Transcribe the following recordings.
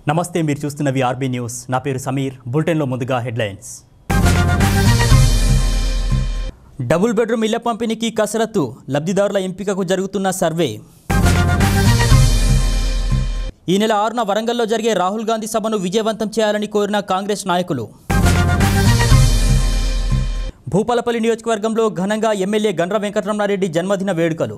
నమస్తే మీరు చూస్తున్నవి RB news నా పేరు సమీర్ బులెటిన్లో ముందుగా హెడ్లైన్స్ డబుల్ బెడ్రూమ్ ఇళ్ల పంపిణీకి కసరత్తు లబ్ధిదారుల ఎంపికకు జరుగుతున్న సర్వే ఈ నెల ఆరున వరంగల్లో జరిగే రాహుల్ గాంధీ సభను విజయవంతం చేయాలని కోరిన కాంగ్రెస్ నాయకులు భూపాలపల్లి నియోజకవర్గంలో ఘనంగా ఎమ్మెల్యే గండ్ర వెంకటరమణారెడ్డి జన్మదిన వేడుకలు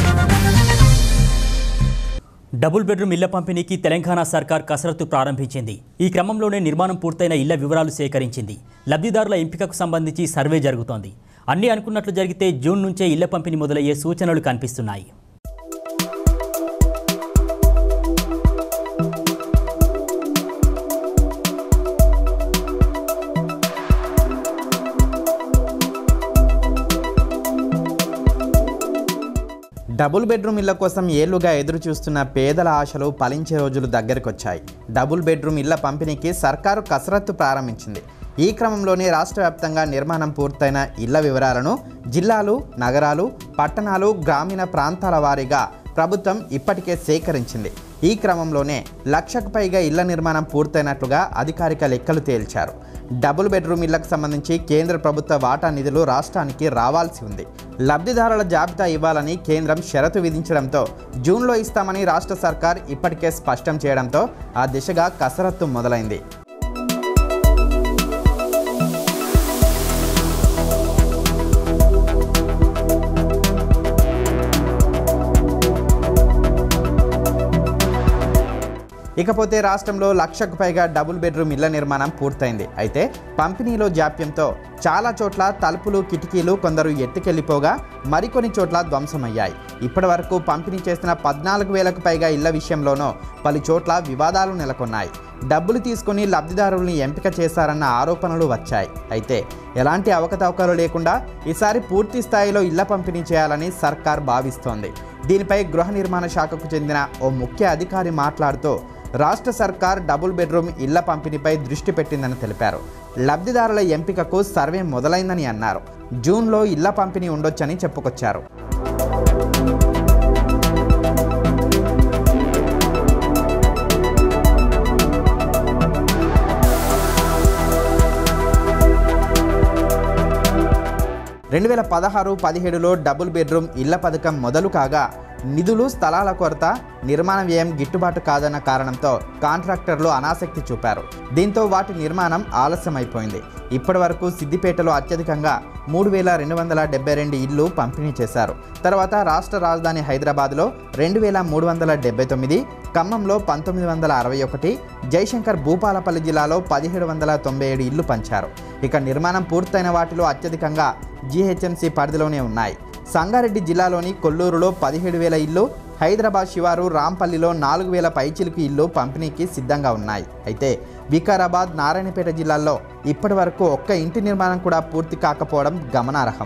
డబుల్ బెడ్రూమ్ ఇళ్ల పంపిణీకి తెలంగాణ సర్కార్ కసరత్తు ప్రారంభించింది ఈ క్రమంలోనే నిర్మాణం పూర్తయిన ఇళ్ల వివరాలు సేకరించింది లబ్ధిదారుల ఎంపికకు సంబంధించి సర్వే జరుగుతోంది అన్నీ అనుకున్నట్లు జరిగితే జూన్ నుంచే ఇళ్ల పంపిణీ మొదలయ్యే సూచనలు కనిపిస్తున్నాయి డబుల్ బెడ్రూమ్ ఇళ్ల కోసం ఏళ్లుగా ఎదురు చూస్తున్న పేదల ఆశలు ఫలించే రోజులు దగ్గరకొచ్చాయి డబుల్ బెడ్రూమ్ ఇళ్ల పంపిణీకి సర్కారు కసరత్తు ప్రారంభించింది ఈ క్రమంలోనే రాష్ట్ర వ్యాప్తంగా నిర్మాణం పూర్తయిన ఇళ్ల వివరాలను జిల్లాలు నగరాలు పట్టణాలు గ్రామీణ ప్రాంతాల వారీగా ప్రభుత్వం ఇప్పటికే సేకరించింది ఈ క్రమంలోనే లక్షకు పైగా ఇళ్ల నిర్మాణం పూర్తయినట్లుగా అధికారిక లెక్కలు తేల్చారు డబుల్ బెడ్రూమ్ ఇళ్లకు సంబంధించి కేంద్ర ప్రభుత్వ వాటా నిధులు రాష్ట్రానికి రావాల్సి ఉంది లబ్ధిదారుల జాబితా ఇవ్వాలని కేంద్రం షరతు విధించడంతో జూన్లో ఇస్తామని రాష్ట్ర సర్కార్ ఇప్పటికే స్పష్టం చేయడంతో ఆ దిశగా కసరత్తు మొదలైంది ఇకపోతే రాష్ట్రంలో లక్షకు పైగా డబుల్ బెడ్రూమ్ ఇళ్ల నిర్మాణం పూర్తయింది అయితే పంపిణీలో జాప్యంతో చాలా చోట్ల తలుపులు కిటికీలు కొందరు ఎత్తుకెళ్లిపోగా మరికొన్ని చోట్ల ధ్వంసమయ్యాయి ఇప్పటి వరకు పంపిణీ చేసిన పద్నాలుగు వేలకు పైగా ఇళ్ల విషయంలోనూ పలు చోట్ల వివాదాలు నెలకొన్నాయి డబ్బులు తీసుకుని లబ్ధిదారుల్ని ఎంపిక చేశారన్న ఆరోపణలు వచ్చాయి అయితే ఎలాంటి అవకతవకలు లేకుండా ఈసారి పూర్తి స్థాయిలో ఇళ్ల పంపిణీ చేయాలని సర్కార్ భావిస్తోంది దీనిపై గృహ నిర్మాణ శాఖకు చెందిన ఓ ముఖ్య అధికారి మాట్లాడుతూ రాష్ట్ర సర్కార్ డబుల్ బెడ్రూమ్ ఇళ్ల పంపిణీపై దృష్టి పెట్టిందని తెలిపారు లబ్ధిదారుల ఎంపికకు సర్వే మొదలైందని అన్నారు జూన్లో ఇళ్ల పంపిణీ ఉండొచ్చని చెప్పుకొచ్చారు రెండు వేల పదహారు పదిహేడులో డబుల్ బెడ్రూమ్ ఇళ్ల పథకం మొదలు కాగా నిధులు స్థలాల కొరత నిర్మాణ వ్యయం గిట్టుబాటు కాదన్న కారణంతో కాంట్రాక్టర్లు అనాసక్తి చూపారు దీంతో వాటి నిర్మాణం ఆలస్యమైపోయింది ఇప్పటి వరకు సిద్దిపేటలో అత్యధికంగా మూడు వేల రెండు వందల డెబ్బై రెండు ఇళ్లు పంపిణీ చేశారు తర్వాత రాష్ట్ర రాజధాని హైదరాబాద్లో రెండు వేల మూడు వందల డెబ్బై తొమ్మిది ఖమ్మంలో పంతొమ్మిది వందల అరవై ఒకటి జయశంకర్ భూపాలపల్లి జిల్లాలో పదిహేడు వందల తొంభై ఏడు ఇళ్లు పంచారు ఇక నిర్మాణం పూర్తయిన వాటిలో అత్యధికంగా జీహెచ్ఎంసీ పరిధిలోనే ఉన్నాయి సంగారెడ్డి జిల్లాలోని కొల్లూరులో పదిహేడు వేల ఇల్లు హైదరాబాద్ శివారు రాంపల్లిలో నాలుగు వేల పైచిలుకు ఇల్లు పంపిణీకి సిద్ధంగా ఉన్నాయి అయితే వికారాబాద్ నారాయణపేట జిల్లాల్లో ఇప్పటి వరకు ఒక్క ఇంటి నిర్మాణం కూడా పూర్తి కాకపోవడం గమనార్హం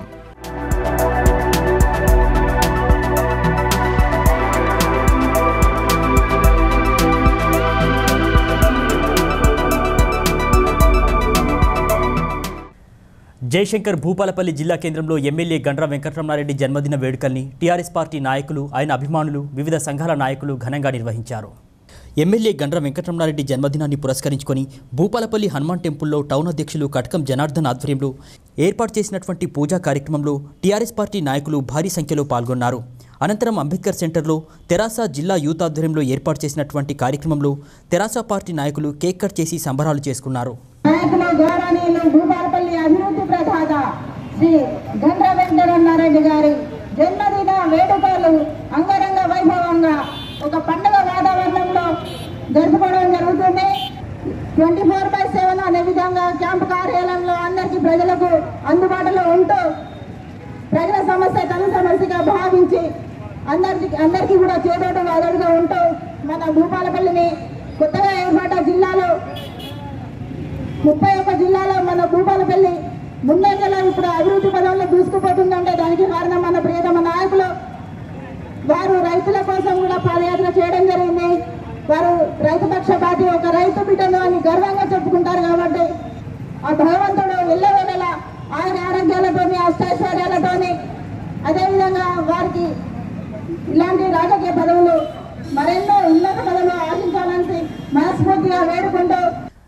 జయశంకర్ భూపాలపల్లి జిల్లా కేంద్రంలో ఎమ్మెల్యే గండ్ర వెంకటరమణారెడ్డి జన్మదిన వేడుకల్ని టీఆర్ఎస్ పార్టీ నాయకులు ఆయన అభిమానులు వివిధ సంఘాల నాయకులు ఘనంగా నిర్వహించారు ఎమ్మెల్యే గండ్ర వెంకటరమణారెడ్డి జన్మదినాన్ని పురస్కరించుకొని భూపాలపల్లి హనుమాన్ టెంపుల్లో టౌన్ అధ్యక్షులు కటకం జనార్దన్ ఆధ్వర్యంలో ఏర్పాటు చేసినటువంటి పూజా కార్యక్రమంలో టీఆర్ఎస్ పార్టీ నాయకులు భారీ సంఖ్యలో పాల్గొన్నారు అనంతరం అంబేద్కర్ సెంటర్లో తెరాస జిల్లా యూత్ ఆధ్వర్యంలో ఏర్పాటు చేసినటువంటి కార్యక్రమంలో తెరాస పార్టీ నాయకులు కేక్ కట్ చేసి సంబరాలు చేసుకున్నారు నాయకులు గౌరవనీయులు భూపాలపల్లి అభివృద్ధి ప్రదాత శ్రీ గండ్ర వెంకటరమణారెడ్డి గారి జన్మదిన వేడుకలు అంగరంగ వైభవంగా ఒక పండుగ వాతావరణంలో జరుపుకోవడం జరుగుతుంది ట్వంటీ ఫోర్ బై సెవెన్ అనే విధంగా క్యాంపు కార్యాలయంలో అందరికీ ప్రజలకు అందుబాటులో ఉంటూ ప్రజల సమస్య తన సమస్యగా భావించి అందరికి అందరికీ కూడా చేదోట వాదోడుగా ఉంటూ మన భూపాలపల్లిని కొత్తగా ఏర్పడ్డ జిల్లాలో ముప్పై ఒక్క జిల్లాలో మన భూపాలపల్లి ముందంజలో ఇప్పుడు అభివృద్ధి పదంలో దూసుకుపోతుందంటే దానికి కారణం మన ప్రియతమ నాయకులు వారు రైతుల కోసం కూడా పాదయాత్ర చేయడం జరిగింది వారు రైతు పక్ష పార్టీ ఒక రైతు బిడ్డను అని గర్వంగా చెప్పుకుంటారు కాబట్టి ఆ భగవంతుడు వెళ్ళవేళ ఆయన ఆరోగ్యాలతోని అష్టైశ్వర్యాలతోని అదేవిధంగా వారికి ఇలాంటి రాజకీయ పదవులు మరెన్నో ఉన్నత పదవులు ఆశించాలని మనస్ఫూర్తిగా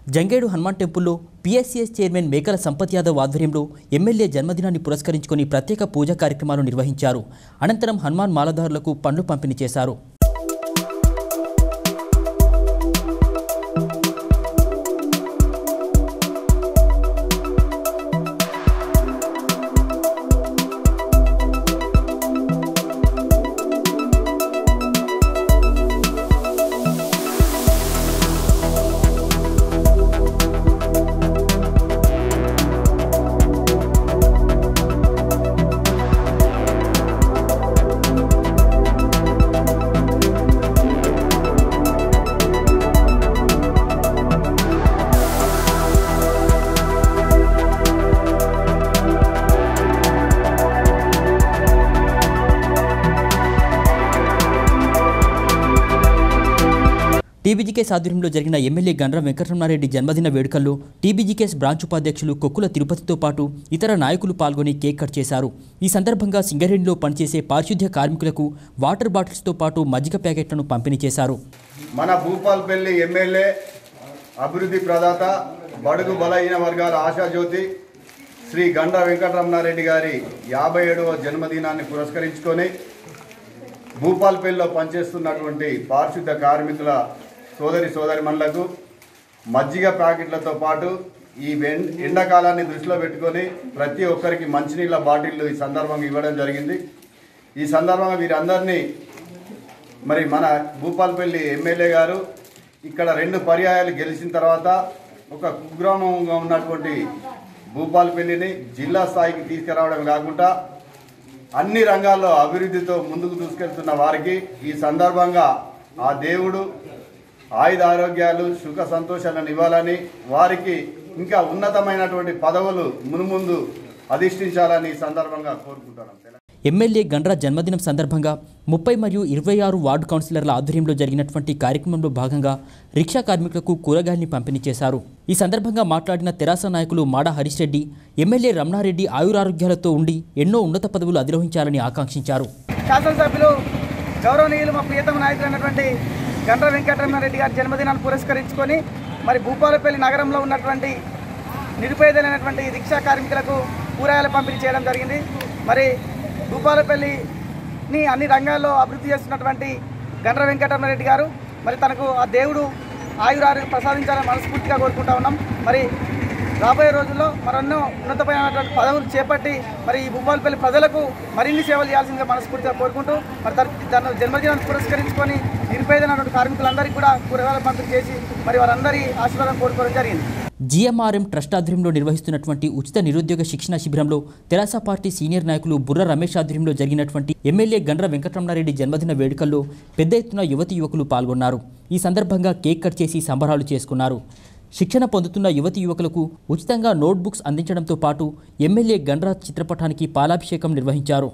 జంగేడు హనుమాన్ టెంపుల్లో పీఎస్సీఎస్ చైర్మన్ మేకల సంపత్ యాదవ్ ఆధ్వర్యంలో ఎమ్మెల్యే జన్మదినాన్ని పురస్కరించుకొని ప్రత్యేక పూజా కార్యక్రమాలు నిర్వహించారు అనంతరం హనుమాన్ మాలదారులకు పండ్లు పంపిణీ చేశారు టీబీజీకేస్ ఆధ్వర్యంలో జరిగిన ఎమ్మెల్యే గండ్ర వెంకటరమణారెడ్డి జన్మదిన వేడుకల్లో టీబీజీకేస్ బ్రాంచ్ ఉపాధ్యక్షులు కొక్కుల తిరుపతితో పాటు ఇతర నాయకులు పాల్గొని కేక్ కట్ చేశారు ఈ సందర్భంగా సింగరేణిలో పనిచేసే పారిశుద్ధ్య కార్మికులకు వాటర్ బాటిల్స్తో పాటు మజ్జిగ ప్యాకెట్లను పంపిణీ చేశారు మన భూపాల్పల్లి ఎమ్మెల్యే అభివృద్ధి ప్రదాత బడుగు బలహీన వర్గాల ఆశాజ్యోతి శ్రీ గండ్ర వెంకటరమణారెడ్డి గారి యాభై ఏడవ జన్మదినాన్ని పురస్కరించుకొని భూపాల్పల్లిలో పనిచేస్తున్నటువంటి పారిశుద్ధ కార్మికుల సోదరి సోదరిమణులకు మజ్జిగ ప్యాకెట్లతో పాటు ఈ వెం- ఎండాకాలాన్ని దృష్టిలో పెట్టుకొని ప్రతి ఒక్కరికి మంచినీళ్ళ బాటిళ్ళు ఈ సందర్భంగా ఇవ్వడం జరిగింది ఈ సందర్భంగా వీరందరినీ మరి మన భూపాల్పల్లి ఎమ్మెల్యే గారు ఇక్కడ రెండు పర్యాయాలు గెలిచిన తర్వాత ఒక కుగ్రామంగా ఉన్నటువంటి భూపాల్పల్లిని జిల్లా స్థాయికి తీసుకురావడం కాకుండా అన్ని రంగాల్లో అభివృద్ధితో ముందుకు దూసుకెళ్తున్న వారికి ఈ సందర్భంగా ఆ దేవుడు ఆయుధ ఆరోగ్యాలు సుఖ సంతోషాలను ఇవ్వాలని వారికి ఇంకా ఉన్నతమైనటువంటి పదవులు మునుముందు అధిష్ఠించాలని ఈ సందర్భంగా కోరుకుంటున్నాం ఎమ్మెల్యే గండ్ర జన్మదినం సందర్భంగా ముప్పై మరియు ఇరవై ఆరు వార్డు కౌన్సిలర్ల ఆధ్వర్యంలో జరిగినటువంటి కార్యక్రమంలో భాగంగా రిక్షా కార్మికులకు కూరగాయల్ని పంపిణీ చేశారు ఈ సందర్భంగా మాట్లాడిన తెరాస నాయకులు మాడ హరీష్ రెడ్డి ఎమ్మెల్యే రమణారెడ్డి ఆయురారోగ్యాలతో ఉండి ఎన్నో ఉన్నత పదవులు అధిరోహించాలని ఆకాంక్షించారు శాసనసభ్యులు గౌరవనీయులు మా ప్రియతమ నాయకులైనటువంటి గండ్ర వెంకటరమణారెడ్డి గారి జన్మదినాన్ని పురస్కరించుకొని మరి భూపాలపల్లి నగరంలో ఉన్నటువంటి నిరుపేదలైనటువంటి రిక్షా కార్మికులకు కూరగాయల పంపిణీ చేయడం జరిగింది మరి భూపాలపల్లిని అన్ని రంగాల్లో అభివృద్ధి చేస్తున్నటువంటి గండ్ర వెంకటరమణారెడ్డి గారు మరి తనకు ఆ దేవుడు ఆయురారోగ్యం ప్రసాదించాలని మనస్ఫూర్తిగా కోరుకుంటా ఉన్నాం మరి రాబోయే రోజుల్లో మరెన్నో ఉన్నతమైనటువంటి పదవులు చేపట్టి మరి ఈ భూపాలపల్లి ప్రజలకు మరిన్ని సేవలు చేయాల్సిందిగా మనస్ఫూర్తిగా కోరుకుంటూ మరి తన తన జన్మదినాన్ని పురస్కరించుకొని నిరుపేదైనటువంటి కార్మికులందరికీ కూడా కూరగాయల పంపిణీ చేసి మరి వారందరి ఆశీర్వాదం కోరుకోవడం జరిగింది జీఎంఆర్ఎం ట్రస్ట్ ఆధ్వర్యంలో నిర్వహిస్తున్నటువంటి ఉచిత నిరుద్యోగ శిక్షణ శిబిరంలో తెరాస పార్టీ సీనియర్ నాయకులు బుర్ర రమేష్ ఆధ్వర్యంలో జరిగినటువంటి ఎమ్మెల్యే గండ్ర వెంకటరమణారెడ్డి జన్మదిన వేడుకల్లో పెద్ద ఎత్తున యువతి యువకులు పాల్గొన్నారు ఈ సందర్భంగా కేక్ కట్ చేసి సంబరాలు చేసుకున్నారు శిక్షణ పొందుతున్న యువతి యువకులకు ఉచితంగా నోట్బుక్స్ అందించడంతో పాటు ఎమ్మెల్యే గండ్ర చిత్రపటానికి పాలాభిషేకం నిర్వహించారు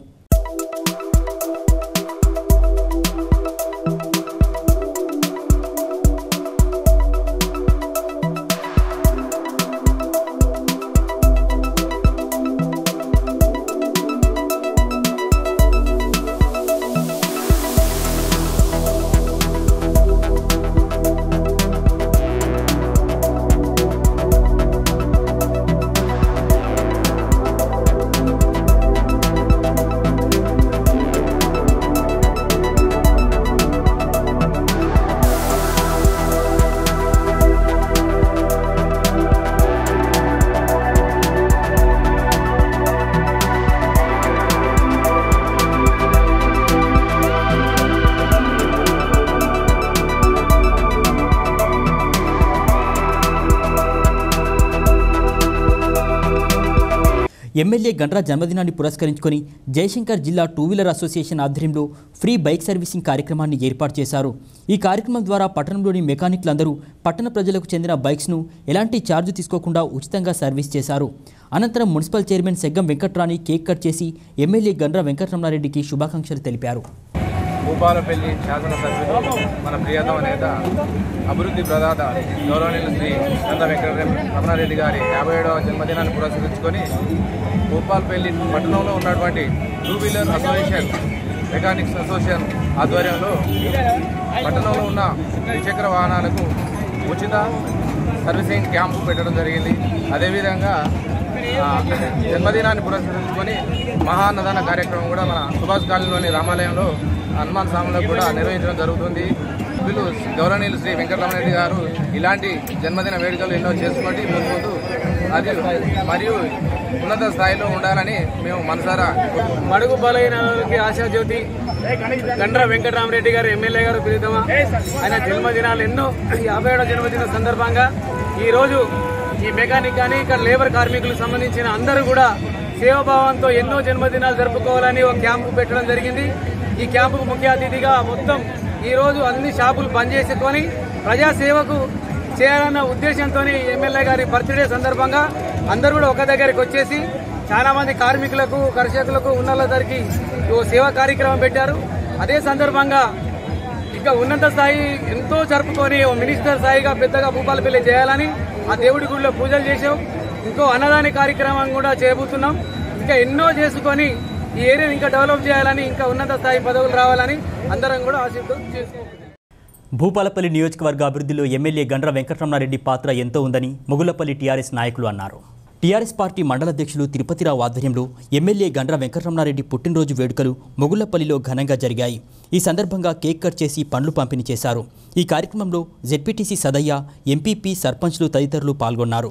ఎమ్మెల్యే గండ్రా జన్మదినాన్ని పురస్కరించుకొని జయశంకర్ జిల్లా టూ వీలర్ అసోసియేషన్ ఆధ్వర్యంలో ఫ్రీ బైక్ సర్వీసింగ్ కార్యక్రమాన్ని ఏర్పాటు చేశారు ఈ కార్యక్రమం ద్వారా పట్టణంలోని మెకానిక్లందరూ పట్టణ ప్రజలకు చెందిన బైక్స్ను ఎలాంటి ఛార్జ్ తీసుకోకుండా ఉచితంగా సర్వీస్ చేశారు అనంతరం municipal chairman Seggam Venkatrani cake cut చేసి ఎమ్మెల్యే గండ్రా వెంకటరమణారెడ్డికి శుభాకాంక్షలు తెలిపారు భూపాలపల్లి శాసనసభ్యులు మన ప్రియతమ నేత అభివృద్ధి ప్రదాత గౌరవనీయులు శ్రీ నంద వెంకట రమణారెడ్డి గారి యాభై ఏడవ జన్మదినాన్ని పురస్కరించుకొని భూపాలపల్లి పట్టణంలో ఉన్నటువంటి two wheeler association mechanics association ఆధ్వర్యంలో పట్టణంలో ఉన్న ద్విచక్ర వాహనాలకు ఉచిత సర్వీసింగ్ క్యాంపు పెట్టడం జరిగింది అదేవిధంగా ఆ, జన్మదినాన్ని పురస్కరించుకొని మహాన్నదాన కార్యక్రమం కూడా మన సుభాష్ కాలనీలోని రామాలయంలో హనుమాన్ స్వామిలో కూడా నిర్వహించడం జరుగుతుంది వీళ్ళు గౌరవనీయులు శ్రీ వెంకటరమణరెడ్డి గారు ఇలాంటి జన్మదిన వేడుకలు ఎన్నో చేసుకోండి ముందు ముందు అది మరియు ఉన్నత స్థాయిలో ఉండాలని మేము మనసారా మడుగు బలైన వాళ్ళకి ఆశాజ్యోతి గండ్ర వెంకటరామరెడ్డి గారు ఎమ్మెల్యే గారు ప్రీతమ ఆయన జన్మదినాలు ఎన్నో యాభై ఏడో జన్మదిన సందర్భంగా ఈ రోజు ఈ మెకానిక్ కానీ ఇక్కడ లేబర్ కార్మికులకు సంబంధించిన అందరూ కూడా సేవాభావంతో ఎన్నో జన్మదినాలు జరుపుకోవాలని ఒక క్యాంపు పెట్టడం జరిగింది ఈ క్యాంపుకు ముఖ్య అతిథిగా మొత్తం ఈ రోజు అన్ని షాపులు బంద్ చేసుకొని ప్రజాసేవకు చేయాలన్న ఉద్దేశంతో ఎమ్మెల్యే గారి బర్త్డే సందర్భంగా అందరూ కూడా ఒక దగ్గరికి వచ్చేసి చాలా మంది కార్మికులకు కర్షకులకు ఉన్నతరికి ఓ సేవా కార్యక్రమం పెట్టారు అదే సందర్భంగా ఇక ఉన్నత స్థాయి ఎంతో జరుపుకొని ఓ మినిస్టర్ స్థాయిగా పెద్దగా భూపాలపల్లి చేయాలని ఆ దేవుడి గుడిలో పూజలు చేసాం ఇంకో అన్నదాని కార్యక్రమం కూడా చేయబోతున్నాం ఇంకా ఎన్నో చేసుకొని ఈ ఏరియాని ఇంకా డెవలప్ చేయాలని ఇంకా ఉన్నత స్థాయి పదవులు రావాలని అందరం కూడా ఆశిస్తూ చేసుకుంటున్నాం భూపాలపల్లి నియోజకవర్గ అభివృద్ధిలో ఎమ్మెల్యే గండ్ర వెంకటరమణారెడ్డి పాత్ర ఎంతో ఉందని ముగులపల్లి టీఆర్ఎస్ నాయకులు అన్నారు టీఆర్ఎస్ పార్టీ మండలాధ్యక్షులు తిరుపతిరావు ఆధ్వర్యంలో ఎమ్మెల్యే గండ్ర వెంకటరమణారెడ్డి పుట్టినరోజు వేడుకలు మొగుళ్లపల్లిలో ఘనంగా జరిగాయి ఈ సందర్భంగా కేక్ కట్ చేసి పండ్లు పంపిణీ చేశారు ఈ కార్యక్రమంలో జెడ్పీటీసీ సదయ్య ఎంపీపీ సర్పంచ్లు తదితరులు పాల్గొన్నారు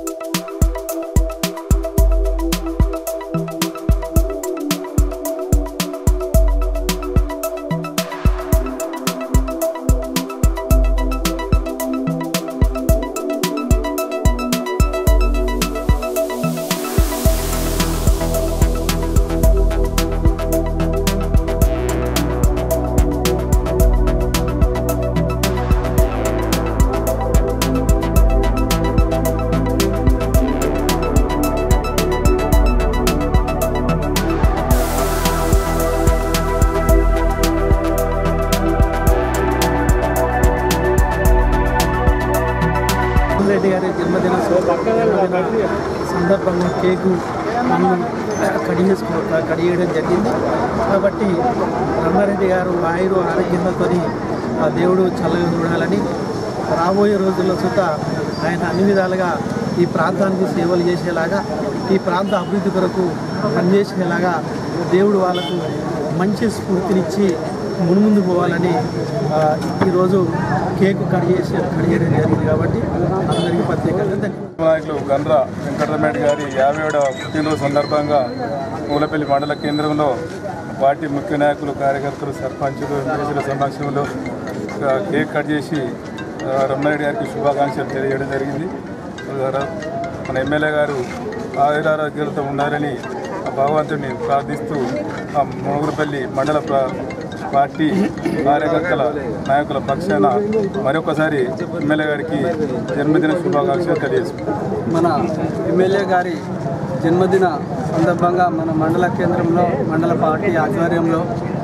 రెడ్డి గారి జన్మదిన జన్మదిన సందర్భంగా కేకు మనం కడిగేసుకో కడిగేయడం జరిగింది కాబట్టి రమారెడ్డి గారు ఆయురు ఆరోగ్యంతో ఆ దేవుడు చల్లగా చూడాలని రాబోయే రోజుల్లో సుత ఆయన అన్ని విధాలుగా ఈ ప్రాంతానికి సేవలు చేసేలాగా ఈ ప్రాంత అభివృద్ధి కొరకు పనిచేసేలాగా దేవుడు వాళ్ళకు మంచి స్ఫూర్తినిచ్చి మున్ముందు పోవాలని ఆ, ఈరోజు కేకు కడిగేసి కడిగేయడం జరిగింది కాబట్టి అందరికీ ప్రత్యేకంగా ధన్యవాదాలు నాయకులు గండ్ర వెంకటరమరెడ్డి గారి యాభై ఏడవ పుట్టినరోజు సందర్భంగా మూలపల్లి మండల కేంద్రంలో పార్టీ ముఖ్య నాయకులు కార్యకర్తలు సర్పంచులు ఎంపీసీల సమక్షంలో ఆ, కేక్ కట్ చేసి ఆ, రమణారెడ్డి గారికి శుభాకాంక్షలు తెలియజేయడం జరిగింది ఆ, మన ఎమ్మెల్యే గారు ఆయురారోగ్యాలతో ఉండాలని ఆ భగవంతుడిని ప్రార్థిస్తూ ఆ మోగురుపల్లి మండల ప్ర- పార్టీ కార్యకర్తల నాయకుల పక్షాన మరొకసారి ఎమ్మెల్యే గారికి జన్మదిన శుభాకాంక్షలు తెలియజేస్తున్నాను మన ఎమ్మెల్యే గారి జన్మదిన సందర్భంగా మన మండల కేంద్రంలో మండల పార్టీ ఆధ్వర్యంలో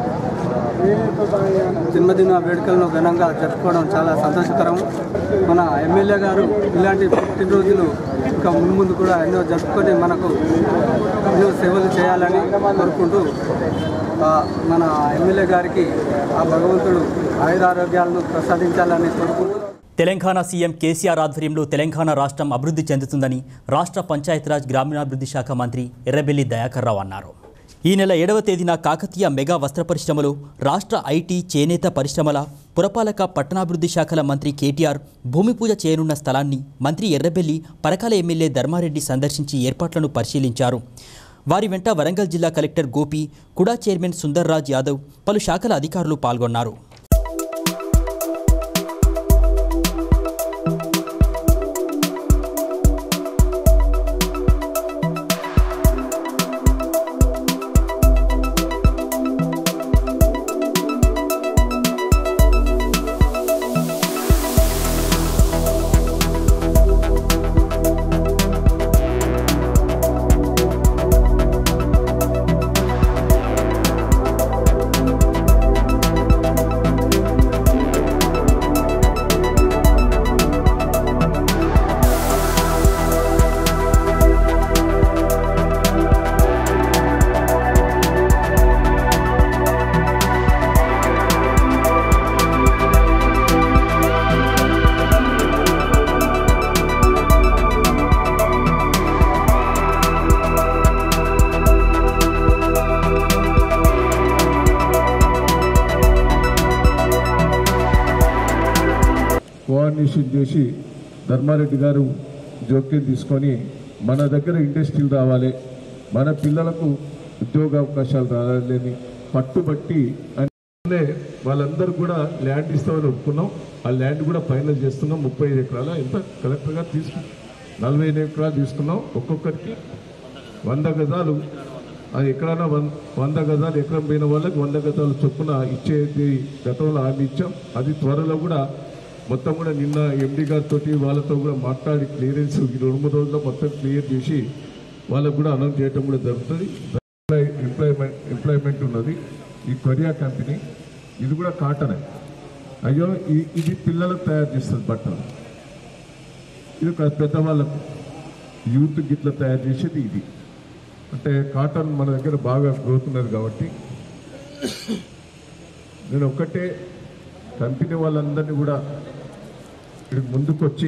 జన్మదిన వేడుకలను ఘనంగా జరుపుకోవడం చాలా సంతోషకరం మన ఎమ్మెల్యే గారు ఇలాంటి పుట్టినరోజులు ఇంకా ముందు కూడా ఎన్నో జరుపుకొని మనకు ఎన్నో సేవలు చేయాలని కోరుకుంటూ ఆ, మన ఎమ్మెల్యే గారికి ఆ భగవంతుడు ఆయురారోగ్యాలను ప్రసాదించాలని కోరుకుంటూ తెలంగాణ సీఎం కేసీఆర్ ఆధ్వర్యంలో తెలంగాణ రాష్ట్రం అభివృద్ధి చెందుతుందని రాష్ట్ర పంచాయతీరాజ్ గ్రామీణాభివృద్ధి శాఖ మంత్రి ఎర్రబెల్లి దయాకర్ రావు అన్నారు ఈ నెల ఏడవ తేదీన కాకతీయ మెగా వస్త్ర పరిశ్రమలో రాష్ట్ర ఐటీ చేనేత పరిశ్రమల పురపాలక పట్టణాభివృద్ధి శాఖల మంత్రి కేటీఆర్ భూమి పూజ చేయనున్న స్థలాన్ని మంత్రి ఎర్రబెల్లి పరకాల ఎమ్మెల్యే ధర్మారెడ్డి సందర్శించి ఏర్పాట్లను పరిశీలించారు వారి వెంట వరంగల్ జిల్లా కలెక్టర్ గోపి కుడా చైర్మన్ సుందర్రాజ్ యాదవ్ పలు శాఖల అధికారులు పాల్గొన్నారు కోఆర్డినేషన్ చేసి ధర్మారెడ్డి గారు జోక్యం తీసుకొని మన దగ్గర ఇండస్ట్రీలు రావాలి మన పిల్లలకు ఉద్యోగ అవకాశాలు రావాలని పట్టుబట్టి అంటే వాళ్ళందరూ కూడా ల్యాండ్ ఇస్తామని ఒప్పుకున్నాం ఆ ల్యాండ్ కూడా ఫైనల్ చేస్తున్నాం ముప్పై ఐదు ఎకరాల ఎంత కలెక్టర్ గారు తీసుకు నలభై ఐదు ఎకరాలు తీసుకున్నాం ఒక్కొక్కరికి వంద గజాలు ఆ ఎకరాన వన్ వంద గజాలు ఎకరం పోయిన వాళ్ళకి వంద గజాలు చొప్పున ఇచ్చేది గతంలో హామీ ఇచ్చాం అది త్వరలో కూడా మొత్తం కూడా నిన్న ఎండి గారితో వాళ్ళతో కూడా మాట్లాడి క్లియరెన్స్ ఈ రెండు మూడు రోజుల్లో మొత్తం క్లియర్ చేసి వాళ్ళకు కూడా అనౌన్స్ చేయడం కూడా జరుగుతుంది ఎంప్లాయ్ ఎంప్లాయ్మెంట్ ఎంప్లాయ్మెంట్ ఉన్నది ఈ కొరియా కంపెనీ ఇది కూడా కాటనే అయ్యో ఈ- ఇది పిల్లలకు తయారు చేస్తుంది బట్టలు ఇది ఒక పెద్దవాళ్ళకు యూత్ గిట్ల తయారు చేసేది ఇది అంటే కాటన్ మన దగ్గర బాగా గ్రోత్ ఉన్నది కాబట్టి నేను ఒక్కటే కంపెనీ వాళ్ళందరినీ కూడా ఇక్కడ ముందుకొచ్చి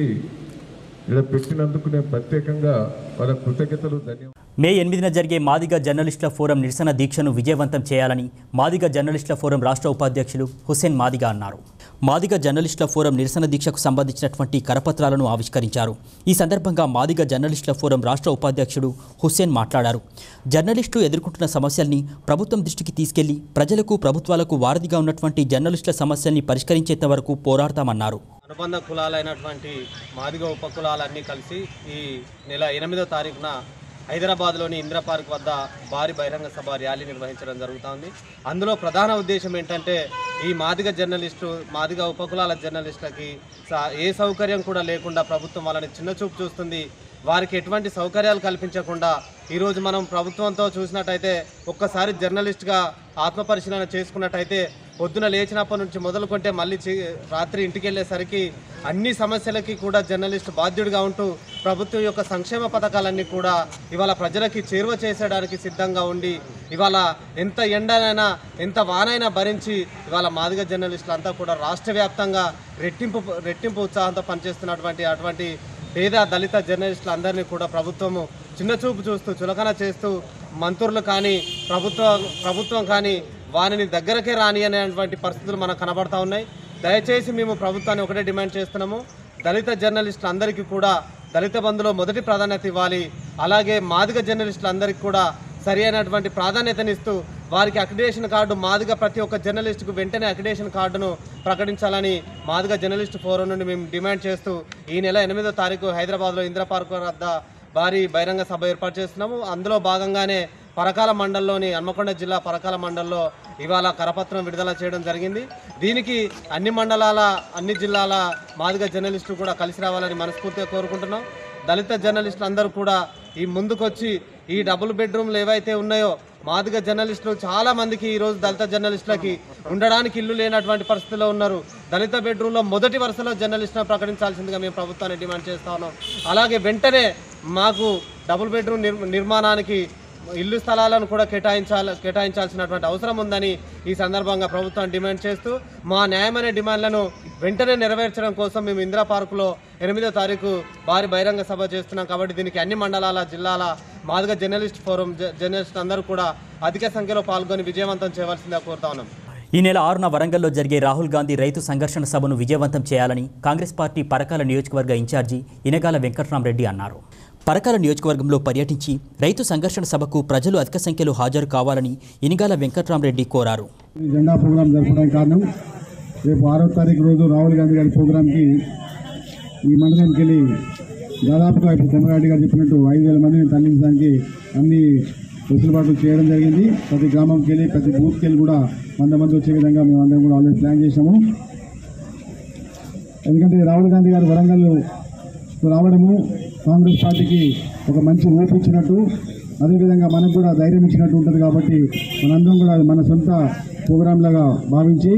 ఇక్కడ పెట్టినందుకు నేను ప్రత్యేకంగా వాళ్ళ కృతజ్ఞతలు ధన్యవాదాలు మే ఎనిమిదిన జరిగే మాదిగ జర్నలిస్టుల ఫోరం నిరసన దీక్షను విజయవంతం చేయాలని మాదిగ జర్నలిస్టుల ఫోరం రాష్ట్ర ఉపాధ్యక్షులు హుస్సేన్ మాదిగ అన్నారు మాదిగ జర్నలిస్టుల ఫోరం నిరసన దీక్షకు సంబంధించినటువంటి కరపత్రాలను ఆవిష్కరించారు ఈ సందర్భంగా మాదిగ జర్నలిస్టుల ఫోరం రాష్ట్ర ఉపాధ్యక్షుడు హుస్సేన్ మాట్లాడారు జర్నలిస్టులు ఎదుర్కొంటున్న సమస్యల్ని ప్రభుత్వం దృష్టికి తీసుకెళ్లి ప్రజలకు ప్రభుత్వాలకు వారధిగా ఉన్నటువంటి జర్నలిస్టుల సమస్యల్ని పరిష్కరించేంత వరకు పోరాడతామన్నారు అనుబంధ కులాలైనటువంటి మాదిగ ఉపకులాలన్నీ కలిసి ఈ నెల ఎనిమిదో తారీఖున హైదరాబాద్లోని ఇందిరా పార్క్ వద్ద భారీ బహిరంగ సభ ర్యాలీ నిర్వహించడం జరుగుతోంది అందులో ప్రధాన ఉద్దేశం ఏంటంటే ఈ మాదిగ జర్నలిస్టు మాదిగ ఉపకులాల జర్నలిస్టులకి స- ఏ సౌకర్యం కూడా లేకుండా ప్రభుత్వం వాళ్ళని చిన్నచూపు చూస్తుంది వారికి ఎటువంటి సౌకర్యాలు కల్పించకుండా ఈరోజు మనం ప్రభుత్వంతో చూసినట్టయితే ఒక్కసారి జర్నలిస్ట్గా ఆత్మపరిశీలన చేసుకున్నట్టయితే పొద్దున లేచినప్పటి నుంచి మొదలుకొంటే మళ్ళీ చి- రాత్రి ఇంటికి వెళ్ళేసరికి అన్ని సమస్యలకి కూడా జర్నలిస్ట్ బాధ్యుడిగా ఉంటూ ప్రభుత్వం యొక్క సంక్షేమ పథకాలన్నీ కూడా ఇవాళ ప్రజలకి చేరువ చేసేయడానికి సిద్ధంగా ఉండి ఇవాళ ఎంత ఎండనైనా ఎంత వానైనా భరించి ఇవాళ మాదిగ జర్నలిస్టులు అంతా కూడా రాష్ట్ర వ్యాప్తంగా రెట్టింపు రెట్టింపు ఉత్సాహంతో పనిచేస్తున్నటువంటి అటువంటి పేద దళిత జర్నలిస్టులు అందరినీ కూడా ప్రభుత్వము చిన్నచూపు చూస్తూ చులకన చేస్తూ మంత్రులు కానీ ప్రభుత్వ ప్రభుత్వం కానీ వారిని దగ్గరకే రాని అనేటువంటి పరిస్థితులు మనకు కనబడతా ఉన్నాయి దయచేసి మేము ప్రభుత్వాన్ని ఒకటే డిమాండ్ చేస్తున్నాము దళిత జర్నలిస్టులు అందరికీ కూడా దళిత బంధులో మొదటి ప్రాధాన్యత ఇవ్వాలి అలాగే మాదిగ జర్నలిస్టులు అందరికీ కూడా సరి అయినటువంటి ప్రాధాన్యతనిస్తూ వారికి అక్రిడేషన్ కార్డు మాదిగ ప్రతి ఒక్క జర్నలిస్టుకు వెంటనే అక్రిడేషన్ కార్డును ప్రకటించాలని మాదిగ జర్నలిస్ట్ ఫోరం నుండి మేము డిమాండ్ చేస్తూ ఈ నెల ఎనిమిదో తారీఖు హైదరాబాద్లో ఇందిరా పార్క్ వద్ద భారీ బహిరంగ సభ ఏర్పాటు చేస్తున్నాము అందులో భాగంగానే పరకాల మండలంలోని హన్మకొండ జిల్లా పరకాల మండలంలో ఇవాళ కరపత్రం విడుదల చేయడం జరిగింది దీనికి అన్ని మండలాల అన్ని జిల్లాల మాదిగ జర్నలిస్టులు కూడా కలిసి రావాలని మనస్ఫూర్తిగా కోరుకుంటున్నాం దళిత జర్నలిస్టులు అందరూ కూడా ఈ ముందుకొచ్చి ఈ డబుల్ బెడ్రూమ్లు ఏవైతే ఉన్నాయో మాదిగ జర్నలిస్టులు చాలా మందికి ఈరోజు దళిత జర్నలిస్టులకి ఉండడానికి ఇల్లు లేనటువంటి పరిస్థితిలో ఉన్నారు దళిత బెడ్రూమ్లో మొదటి వరుసలో జర్నలిస్టులను ప్రకటించాల్సిందిగా మేము ప్రభుత్వాన్ని డిమాండ్ చేస్తా ఉన్నాం అలాగే వెంటనే మాకు డబుల్ బెడ్రూమ్ నిర్ నిర్మాణానికి ఇల్లు స్థలాలను కూడా కేటాయించాల కేటాయించాల్సినటువంటి అవసరం ఉందని ఈ సందర్భంగా ప్రభుత్వం డిమాండ్ చేస్తూ మా న్యాయమైన డిమాండ్లను వెంటనే నెరవేర్చడం కోసం మేము ఇందిరా పార్కులో ఎనిమిదో తారీఖు భారీ బహిరంగ సభ చేస్తున్నాం కాబట్టి దీనికి అన్ని మండలాల జిల్లాల మాదిగ జర్నలిస్ట్ ఫోరం జ- జర్నలిస్ట్ అందరూ కూడా అధిక సంఖ్యలో పాల్గొని విజయవంతం చేయవలసిందిగా కోరుతా ఉన్నాం ఈ నెల ఆరున వరంగల్లో జరిగే రాహుల్ గాంధీ రైతు సంఘర్షణ సభను విజయవంతం చేయాలని కాంగ్రెస్ పార్టీ పరకాల నియోజకవర్గ ఇన్ఛార్జి ఇనగాల వెంకట్రామరెడ్డి అన్నారు పరకాల నియోజకవర్గంలో పర్యటించి రైతు సంఘర్షణ సభకు ప్రజలు అధిక సంఖ్యలో హాజరు కావాలని ఇనిగాల వెంకట్రామరెడ్డి కోరారు ఈ జెండా ప్రోగ్రాం జరపడానికి కారణం రేపు ఆరో తారీఖు రోజు రాహుల్ గాంధీ గారి ప్రోగ్రాంకి ఈ మండలానికి వెళ్ళి దాదాపుగా ఇప్పుడు చంద్రరెడ్డి గారు చెప్పినట్టు ఐదు వేల మందిని తరలించడానికి అన్ని వెసులుబాట్లు చేయడం జరిగింది ప్రతి గ్రామంకి వెళ్ళి ప్రతి బూత్కి వెళ్ళి కూడా వంద మంది వచ్చే విధంగా మేము అందరం కూడా ఆల్రెడీ ప్లాన్ చేశాము ఎందుకంటే రాహుల్ గాంధీ గారు వరంగల్ రావడము కాంగ్రెస్ పార్టీకి ఒక మంచి ఊపు ఇచ్చినట్టు అదేవిధంగా మనకు కూడా ధైర్యం ఇచ్చినట్టు ఉంటుంది కాబట్టి మనందరం కూడా అది మన సొంత ప్రోగ్రాం లాగా భావించి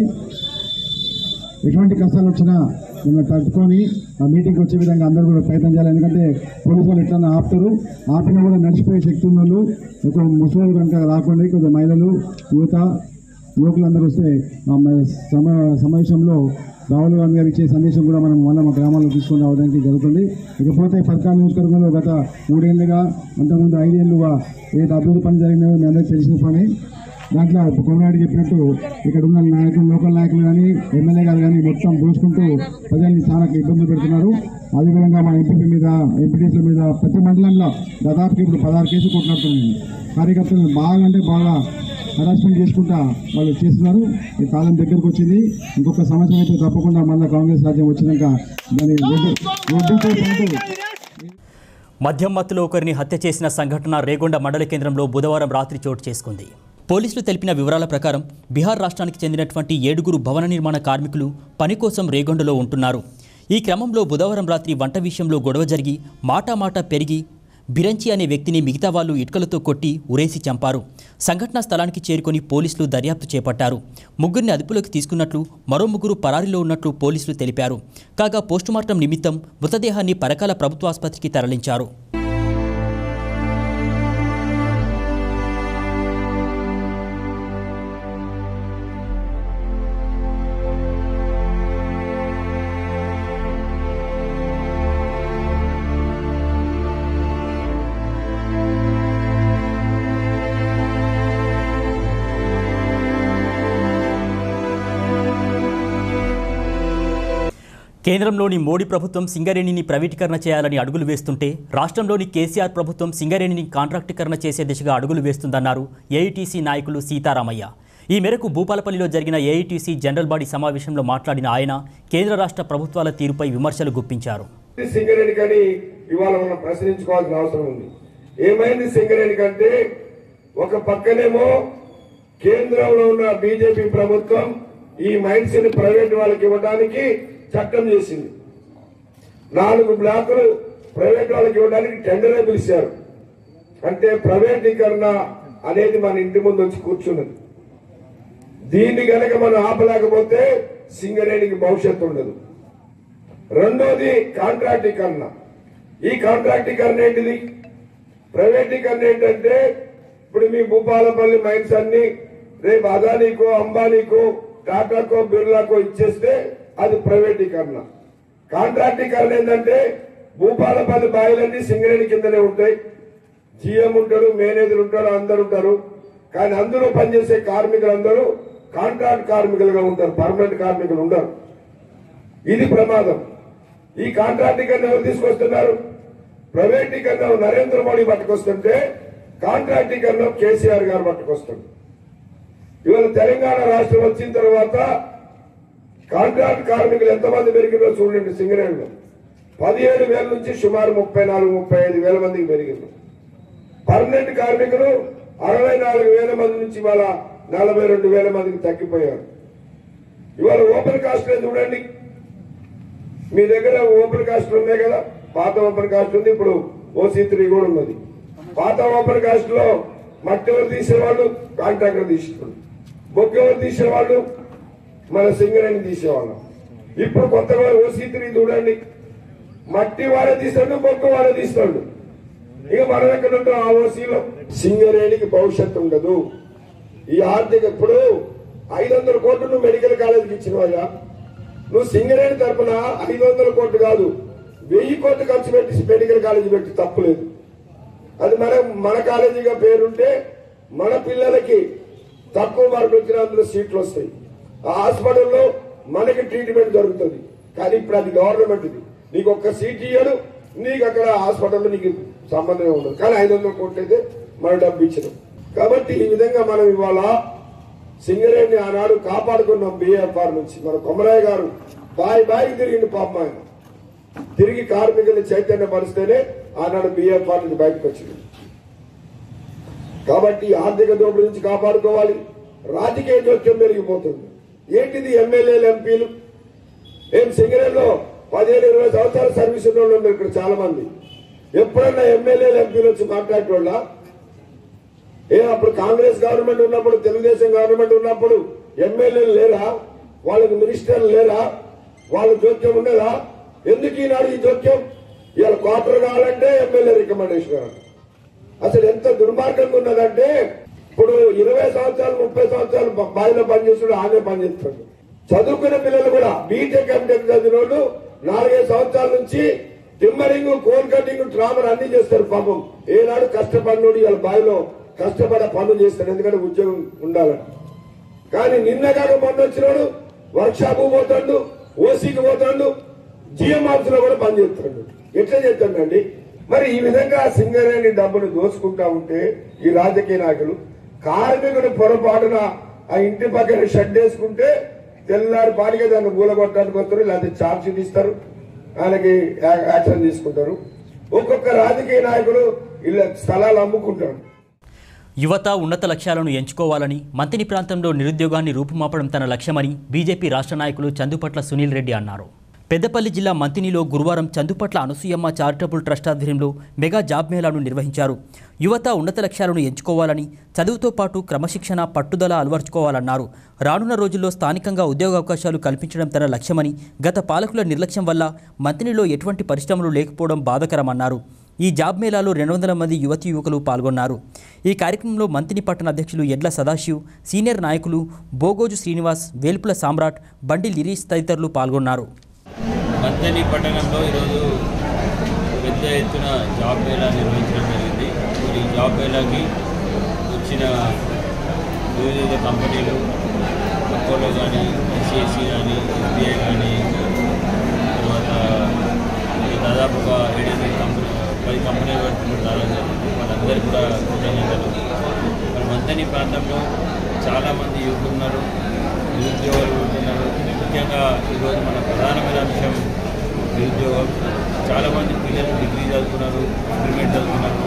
ఎటువంటి కష్టాలు వచ్చినా మిమ్మల్ని తట్టుకొని ఆ మీటింగ్కి వచ్చే విధంగా అందరూ కూడా ప్రయత్నం చేయాలి ఎందుకంటే పోలీసు వాళ్ళు ఎట్లా ఆపుతారు ఆపినా కూడా నడిచిపోయే శక్తి ఉన్న వాళ్ళు ఎక్కువ ముసలి కనుక రాకుండా కొంచెం మహిళలు యువత యువకులందరూ వస్తే ఆ మ- సమ సమావేశంలో రాహుల్ గాంధీ గారు ఇచ్చే సందేశం కూడా మనం మళ్ళీ మా గ్రామాల్లో తీసుకొని రావడానికి జరుగుతుంది ఇకపోతే పథకాల నియోజకవర్గంలో గత మూడేళ్లుగా అంతకుముందు ఐదేళ్లుగా ఏ అభివృద్ధి పని జరిగినాయో మీ అందరికీ తెలిసిన పని దాంట్లో కొన్నాడు చెప్పినట్టు ఇక్కడ ఉన్న నాయకులు లోకల్ నాయకులు కానీ ఎమ్మెల్యే గారు కానీ మొత్తం దోచుకుంటూ ప్రజల్ని చాలా ఇబ్బందులు పెడుతున్నారు అదేవిధంగా మా ఎంపీ మీద ఎంపీటీసీల మీద ప్రతి మండలంలో దాదాపు ఇప్పుడు పదహారు కేసులు కొట్లాడుతున్నాయి కార్యకర్తలు బాగా అంటే బాగా హరాస్మెంట్ చేసుకుంటా వాళ్ళు చేస్తున్నారు ఈ కాలం దగ్గరకు వచ్చింది ఇంకొక సంవత్సరం అయితే తప్పకుండా మళ్ళీ కాంగ్రెస్ రాజ్యం వచ్చినాక దాని రోడ్డు రోడ్డుతో పాటు మద్యం మత్తులో ఒకరిని హత్య చేసిన సంఘటన రేగొండ మండల కేంద్రంలో బుధవారం రాత్రి చోటు చేసుకుంది పోలీసులు తెలిపిన వివరాల ప్రకారం బీహార్ రాష్ట్రానికి చెందినటువంటి ఏడుగురు భవన నిర్మాణ కార్మికులు పని కోసం రేగొండలో ఉంటున్నారు ఈ క్రమంలో బుధవారం రాత్రి వంట విషయంలో గొడవ జరిగి మాటామాట పెరిగి బిరంచి అనే వ్యక్తిని మిగతా వాళ్ళు ఇటుకలతో కొట్టి ఉరేసి చంపారు సంఘటనా స్థలానికి చేరుకొని పోలీసులు దర్యాప్తు చేపట్టారు ముగ్గురిని అదుపులోకి తీసుకున్నట్లు మరో ముగ్గురు పరారీలో ఉన్నట్లు పోలీసులు తెలిపారు కాగా పోస్టుమార్టం నిమిత్తం మృతదేహాన్ని పరకాల ప్రభుత్వ ఆసుపత్రికి తరలించారు కేంద్రంలోని మోడీ ప్రభుత్వం సింగరేణిని ప్రైవేటీకరణ చేయాలని అడుగులు వేస్తుంటే రాష్ట్రంలోని కేసీఆర్ ప్రభుత్వం సింగరేణిని కాంట్రాక్టీకరణ చేసే దిశగా అడుగులు వేస్తుందన్నారు ఏఐటీసీ నాయకులు సీతారామయ్య ఈ మేరకు భూపాలపల్లిలో జరిగిన ఏఐటీసీ జనరల్ బాడీ సమావేశంలో మాట్లాడిన ఆయన కేంద్ర రాష్ట్ర ప్రభుత్వాల తీరుపై విమర్శలు గుప్పించారు సింగరేణి కానీ ఇవాళ మనం ప్రశ్నించుకోవాల్సిన అవసరం ఉంది ఏమైంది సింగరేణి కంటే ఒక పక్కనేమో కేంద్రంలో ఉన్న బీజేపీ ప్రభుత్వం ఈ మైన్స్ ని ప్రైవేట్ వాళ్ళకి ఇవ్వడానికి చట్టం చేసింది నాలుగు బ్లాకులు ప్రైవేట్ వాళ్ళకి ఇవ్వడానికి టెండరే పిలిచారు అంటే ప్రైవేటీకరణ అనేది మన ఇంటి ముందు వచ్చి కూర్చున్నది దీన్ని గనక మనం ఆపలేకపోతే సింగరేణికి భవిష్యత్తు ఉండదు రెండోది కాంట్రాక్టీకరణ ఈ కాంట్రాక్టీకరణ ఏంటిది ప్రైవేటీకరణ ఏంటంటే ఇప్పుడు మీ భూపాలపల్లి మైన్స్ అన్ని రేపు అదానీకో అంబానీకో టాటాకో బిర్లాకో ఇచ్చేస్తే అది ప్రైవేటీకరణ కాంట్రాక్టీకరణ ఏంటంటే భూపాలపల్లి బాయిలన్నీ సింగరేణి కిందనే ఉంటాయి జిఎం ఉంటారు మేనేజర్ ఉంటారు అందరు ఉంటారు కానీ అందులో పనిచేసే కార్మికులందరూ కాంట్రాక్ట్ కార్మికులుగా ఉంటారు పర్మనెంట్ కార్మికులు ఉండరు ఇది ప్రమాదం ఈ కాంట్రాక్టీకరణ ఎవరు తీసుకొస్తున్నారు ప్రైవేటీకరణ నరేంద్ర మోడీ పట్టుకొస్తుంటే కాంట్రాక్టీకరణ కేసీఆర్ గారు పట్టుకొస్తుంది ఇవాళ తెలంగాణ రాష్ట్రం వచ్చిన తర్వాత కాంట్రాక్ట్ కార్మికులు ఎంతమంది పెరిగిందో చూడండి సింగరేణిలో పదిహేడు వేల నుంచి సుమారు ముప్పై నాలుగు ముప్పై ఐదు వేల మందికి పెరిగింది పర్మనెంట్ కార్మికులు అరవై నాలుగు వేల మంది నుంచి ఇవాళ నలభై రెండు వేల మందికి తగ్గిపోయారు ఇవాళ ఓపెన్ కాస్ట్ చూడండి మీ దగ్గర ఓపెన్ కాస్ట్ ఉన్నాయి కదా పాత ఓపెన్ కాస్ట్ ఉంది ఇప్పుడు ఓసీ త్రీ కూడా ఉన్నది పాత ఓపెన్ కాస్ట్ లో మట్టి ఎవరు తీసేవాళ్ళు కాంట్రాక్టర్ తీసేవాళ్ళు బొగ్గు ఎవరు తీసేవాళ్ళు మన సింగరేణి తీసేవాళ్ళం ఇప్పుడు కొత్తగా ఓసీ త్రీ చూడండి మట్టి వాడే తీస్తాడు బొగ్గు వాడే తీస్తాడు ఇక మనం ఎక్కడ ఉంటాం ఆ ఓసీలో సింగరేణికి భవిష్యత్తు ఉండదు ఈ ఆర్థిక ఇప్పుడు ఐదు వందల కోట్లు నువ్వు మెడికల్ కాలేజీకి ఇచ్చినవయ్యా నువ్వు సింగరేణి తరపున ఐదు వందల కోట్లు కాదు వెయ్యి కోట్లు ఖర్చు పెట్టి మెడికల్ కాలేజీ పెట్టి తప్పులేదు అది మన మన కాలేజీగా పేరుంటే మన పిల్లలకి తక్కువ మార్కులు వచ్చిన అందులో సీట్లు వస్తాయి ఆ హాస్పిటల్లో మనకి ట్రీట్మెంట్ జరుగుతుంది కానీ ఇప్పుడు అది గవర్నమెంట్ నీకు ఒక్క సీట్ ఇయ్యడు నీకు అక్కడ హాస్పిటల్లో నీకు సంబంధమే ఉండదు కానీ ఐదు వందల కోట్లు అయితే మనం డబ్బు ఇచ్చినాం కాబట్టి ఈ విధంగా మనం ఇవాళ సింగరేణి ఆనాడు కాపాడుకున్నాం బిఏఎఫ్ఆర్ నుంచి మన కొమరయ్య గారు బాయ్ బాయ్ తిరిగింది పాపం ఆయన తిరిగి కార్మికుల్ని చైతన్యపరిస్తేనే ఆనాడు బిఏఎఫ్ఆర్ నుంచి బయటకు వచ్చింది కాబట్టి ఆర్థిక దోపిడీ నుంచి కాపాడుకోవాలి రాజకీయ జోక్యం పెరిగిపోతుంది ఏంటిది ఎమ్మెల్యేలు ఎంపీలు ఏం సింగరేణిలో పదిహేను ఇరవై సంవత్సరాల సర్వీస్ ఉన్న వాళ్ళు ఉన్నారు ఇక్కడ చాలా మంది ఎప్పుడన్నా ఎమ్మెల్యేలు ఎంపీలు వచ్చి మాట్లాడేటోళ్ళ ఏ అప్పుడు కాంగ్రెస్ గవర్నమెంట్ ఉన్నప్పుడు తెలుగుదేశం గవర్నమెంట్ ఉన్నప్పుడు ఎమ్మెల్యేలు లేరా వాళ్ళకి మినిస్టర్లు లేరా వాళ్ళ జోక్యం ఉండదా ఎందుకు ఈనాడు ఈ జోక్యం ఇవాళ క్వార్టర్ కావాలంటే ఎమ్మెల్యే రికమెండేషన్ కావాలి అసలు ఎంత దుర్మార్గంగా ఉన్నదంటే ఇప్పుడు ఇరవై సంవత్సరాలు ముప్పై సంవత్సరాలు బ- బావిలో పనిచేస్తున్నాడు ఆనే పనిచేస్తున్నాడు చదువుకునే పిల్లలు కూడా బీటెక్ ఎంటెక్ చదివిన వాళ్ళు నాలుగైదు సంవత్సరాల నుంచి టిమ్మరింగ్ కోల్ కటింగ్ ట్రామర్ అన్ని చేస్తారు పాపం ఏనాడు కష్టపడినోడు ఇవాళ బావిలో కష్టపడ పనులు చేస్తాడు ఎందుకంటే ఉద్యోగం ఉండాలని కానీ నిన్న కాక మొన్న వచ్చినాడు వర్క్ షాప్ పోతాడు ఓసీకి పోతాడు జిఎం ఆఫీస్ లో కూడా పని చేస్తాడు ఎట్లా చేస్తాడండి మరి ఈ విధంగా సింగరేణి డబ్బును దోచుకుంటా ఉంటే ఈ రాజకీయ నాయకులు కార్మికుడు పొరపాటున ఆ ఇంటి పక్కన షెడ్ వేసుకుంటే తెల్లారి పాటిగా దాన్ని కూలగొట్టడానికి వస్తారు లేకపోతే ఛార్జ్ షీట్ ఇస్తారు ఆయనకి యా- యాక్షన్ తీసుకుంటారు ఒక్కొక్క రాజకీయ నాయకుడు ఇలా స్థలాలు అమ్ముకుంటారు యువత ఉన్నత లక్ష్యాలను ఎంచుకోవాలని మంతిని ప్రాంతంలో నిరుద్యోగాన్ని రూపుమాపడం తన లక్ష్యమని బీజేపీ రాష్ట్ర నాయకులు చందుపట్ల సునీల్ రెడ్డి అన్నారు పెద్దపల్లి జిల్లా మంతినిలో గురువారం చందుపట్ల అనసూయమ్మ చారిటబుల్ ట్రస్ట్ ఆధ్వర్యంలో మెగా జాబ్ మేళాను నిర్వహించారు యువత ఉన్నత లక్ష్యాలను ఎంచుకోవాలని చదువుతో పాటు క్రమశిక్షణ పట్టుదల అలవర్చుకోవాలన్నారు రానున్న రోజుల్లో స్థానికంగా ఉద్యోగ అవకాశాలు కల్పించడం తన లక్ష్యమని గత పాలకుల నిర్లక్ష్యం వల్ల మంతినిలో ఎటువంటి పరిశ్రమలు లేకపోవడం బాధకరమన్నారు ఈ జాబ్ మేళాలో రెండు వందల మంది యువతి యువకులు పాల్గొన్నారు ఈ కార్యక్రమంలో మంతిని పట్టణ అధ్యక్షులు ఎడ్ల సదాశివ్ సీనియర్ నాయకులు బోగోజు శ్రీనివాస్ వేల్పుల సామ్రాట్ బండి లిరీష్ తదితరులు పాల్గొన్నారు మంతని పట్టణంలో ఈరోజు పెద్ద ఎత్తున జాబ్ మేళా నిర్వహించడం జరిగింది మరి ఈ జాబ్ మేళాకి వచ్చిన వివిధ కంపెనీలు అపోలో కానీ ఐసిఐసి కానీ ఎస్బీఐ కానీ తర్వాత ఈ దాదాపుగా ఏడెనిమిది కంపెనీ పది కంపెనీల వరకు కూడా రావడం జరిగింది వాళ్ళందరికీ కూడా కృతజ్ఞతలు మరి మంతని ప్రాంతంలో చాలామంది యువకులు ఉన్నారు నిరుద్యోగులు ఉంటున్నారు ముఖ్యంగా ఈరోజు మన ప్రధానమైన అంశం నిరుద్యోగం చాలామంది పిల్లలు డిగ్రీ చదువుతున్నారు ఇంటర్మీడియట్ చదువుతున్నారు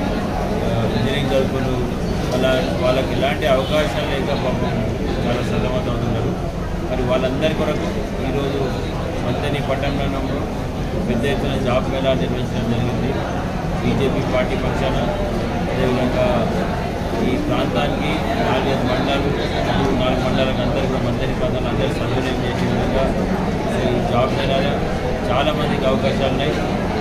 ఆ, ఇంజనీరింగ్ చదువుకున్నారు వాళ్ళ వాళ్ళకి ఎలాంటి అవకాశాలు లేక పాపం చాలా సతమతం అవుతున్నారు మరి వాళ్ళందరి కొరకు ఈరోజు మంతని పట్టణంలో పెద్ద ఎత్తున జాబ్ మేళా నిర్వహించడం జరిగింది బీజేపీ పార్టీ పక్షాన అదేవిధంగా ఈ ప్రాంతానికి నాలుగైదు మండలాలు మూడు నాలుగు మండలాలకు అందరూ కూడా మంత్రి ప్రాంతాలు అందరూ సద్వినియోగం చేసే విధంగా ఈ జాబ్ మేళాలో చాలామందికి అవకాశాలు ఉన్నాయి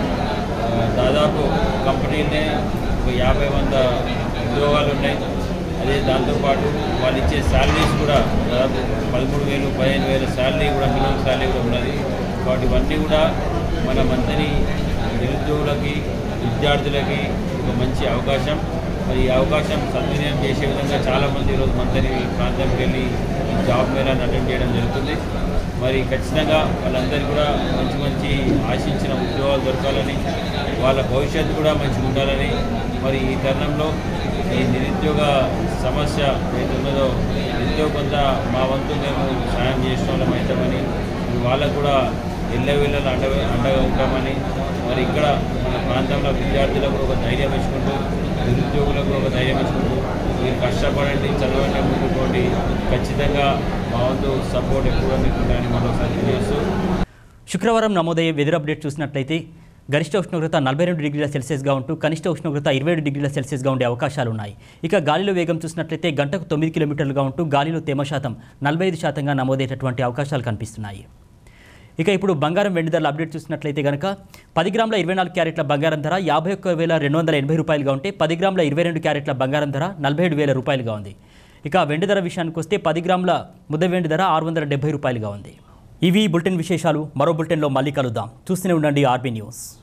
ఆ, దాదాపు కంపెనీలనే ఒక యాభై వంద ఉద్యోగాలు ఉన్నాయి అదే దాంతోపాటు వాళ్ళు ఇచ్చే శాలరీస్ కూడా దాదాపు పదమూడు వేలు పదిహేను వేల శాలరీ కూడా మినిమం శాలరీ కూడా ఉన్నది కాబట్టి ఇవన్నీ కూడా మన మంత్రి నిరుద్యోగులకి విద్యార్థులకి ఒక మంచి అవకాశం మరి ఈ అవకాశం సద్వినియోగం చేసే విధంగా చాలామంది ఈరోజు మంత్రి ప్రాంతానికి వెళ్ళి ఈ జాబ్ మేళాన్ని అటెండ్ చేయడం జరుగుతుంది మరి ఖచ్చితంగా వాళ్ళందరికీ కూడా మంచి మంచి ఆశించిన ఉద్యోగాలు దొరకాలని వాళ్ళ భవిష్యత్తు కూడా మంచిగా ఉండాలని మరి ఈ తరుణంలో ఈ నిరుద్యోగ సమస్య ఏదైతే ఉన్నదో ఎంతో కొంత మా వంతు మేము సాయం చేసిన వాళ్ళం అవుతామని మరి వాళ్ళకు కూడా ఎల్లవేళ్ళ అండ అండగా ఉంటామని మరి ఇక్కడ మన ప్రాంతంలో విద్యార్థులకు ఒక ధైర్యం ఇచ్చుకుంటూ నిరుద్యోగులకు ఒక ధైర్యం ఇచ్చుకుంటూ మీరు కష్టపడండి చదవండి ముందుకోండి ఖచ్చితంగా మా వంతు సపోర్ట్ ఎక్కువగా మీకు ఉంటాయని మరొకసారి తెలియజేస్తూ శుక్రవారం నమోదయ్యే వెదర్ అప్డేట్ చూసినట్లయితే గరిష్ట ఉష్ణోగ్రత నలభై రెండు డిగ్రీల సెల్సియస్గా ఉంటూ కనిష్ట ఉష్ణోగ్రత ఇరవై ఏడు డిగ్రీల సెల్సియస్గా ఉండే అవకాశాలు ఉన్నాయి ఇక గాలిలో వేగం చూసినట్లయితే గంటకు తొమ్మిది కిలోమీటర్లుగా ఉంటూ గాలిలో తేమ శాతం నలభై ఐదు శాతంగా నమోదయ్యేటటువంటి అవకాశాలు కనిపిస్తున్నాయి ఇక ఇప్పుడు బంగారం వెండి ధరల అప్డేట్ చూసినట్లయితే కనుక పది గ్రాముల ఇరవై నాలుగు క్యారెట్ల బంగారం ధర యాభై ఒక్క వేల రెండు వందల ఎనభై రూపాయలుగా ఉంటే పది గ్రాముల ఇరవై రెండు క్యారెట్ల బంగారం ధర నలభై ఏడు వేల రూపాయలుగా ఉంది ఇక వెండి ధర విషయానికి వస్తే పది గ్రాముల ముద్ద వెండి ధర ఆరు వందల డెబ్బై రూపాయలుగా ఉంది ఇవి ఈ బులెటిన్ విశేషాలు మరో బులెటిన్లో మళ్ళీ కలుద్దాం చూస్తూనే ఉండండి ఆర్బీ న్యూస్